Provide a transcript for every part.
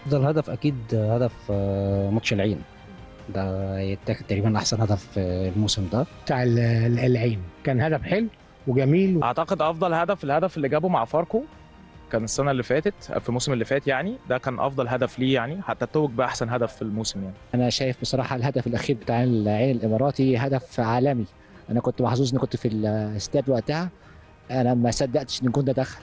افضل هدف اكيد هدف آه، ماتش العين ده يتاخد تقريبا احسن هدف في الموسم ده بتاع ال- ال- العين كان هدف حلو وجميل اعتقد افضل هدف الهدف اللي جابه مع فاركو كان السنه اللي فاتت في الموسم اللي فات يعني ده كان افضل هدف ليه يعني حتى توج باحسن هدف في الموسم يعني انا شايف بصراحه الهدف الاخير بتاع العين الاماراتي هدف عالمي انا كنت محظوظ اني كنت في الاستاد وقتها انا ما صدقتش ان الجون ده دخل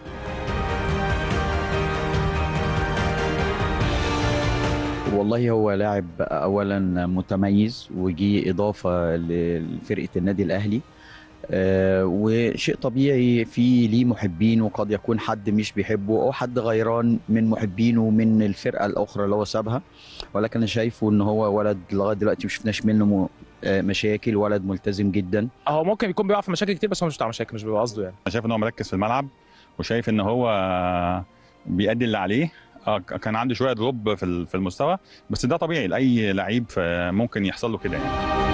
والله هو لاعب اولا متميز وجي اضافه لفرقه النادي الاهلي آه، وشيء طبيعي في ليه محبين وقد يكون حد مش بيحبه او حد غيران من محبينه من الفرقه الاخرى اللي هو سابها ولكن انا شايفه ان هو ولد لغايه دلوقتي ما شفناش منه م- آه، مشاكل ولد ملتزم جدا هو ممكن يكون بيقع في مشاكل كتير بس هو مش بتاع مشاكل مش بيبقى قصده يعني انا شايف ان هو مركز في الملعب وشايف ان هو بيأدي اللي عليه آه، كان عنده شويه دروب في ال- في المستوى بس ده طبيعي لاي لعيب ف- ممكن يحصل له كده يعني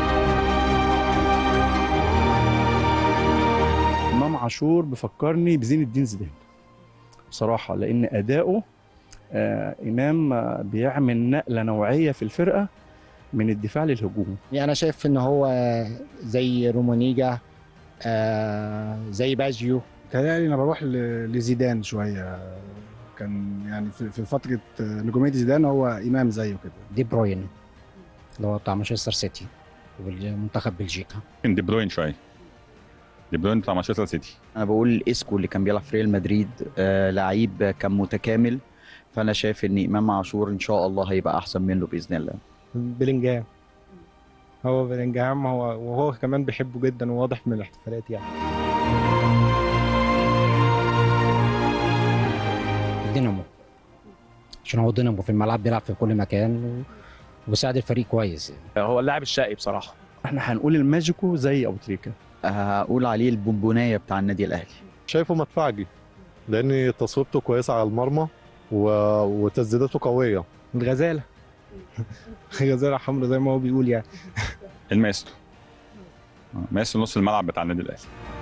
امام عاشور بيفكرني بزين الدين زيدان بصراحه لان اداؤه آه امام آه، بيعمل نقله نوعيه في الفرقه من الدفاع للهجوم يعني انا شايف ان هو زي رومانيجا آه زي باجيو تهيألي انا بروح ل- لزيدان شويه كان يعني في في فتره نجوميه زيدان هو امام زيه كده دي بروين اللي هو بتاع مانشستر سيتي ومنتخب بلجيكا يمكن دي بروين شويه دي بروين بتاع مانشستر سيتي انا بقول اسكو اللي كان بيلعب في ريال مدريد آه، لعيب كان متكامل فانا شايف ان امام عاشور ان شاء الله هيبقى احسن منه باذن الله بلينجهام هو بلينجهام هو وهو كمان بيحبه جدا وواضح من الاحتفالات يعني دينامو عشان هو دينامو في الملعب بيلعب في كل مكان و- وبيساعد الفريق كويس يعني. هو اللاعب الشقي بصراحه احنا هنقول الماجيكو زي ابو تريكه هقول عليه البونبونايه بتاع النادي الاهلي شايفه مدفعجي لان تصويبته كويسه على المرمى و... وتسديداته قويه الغزاله غزاله حمراء زي ما هو بيقول يعني الماسترو آه، ماسترو نص الملعب بتاع النادي الاهلي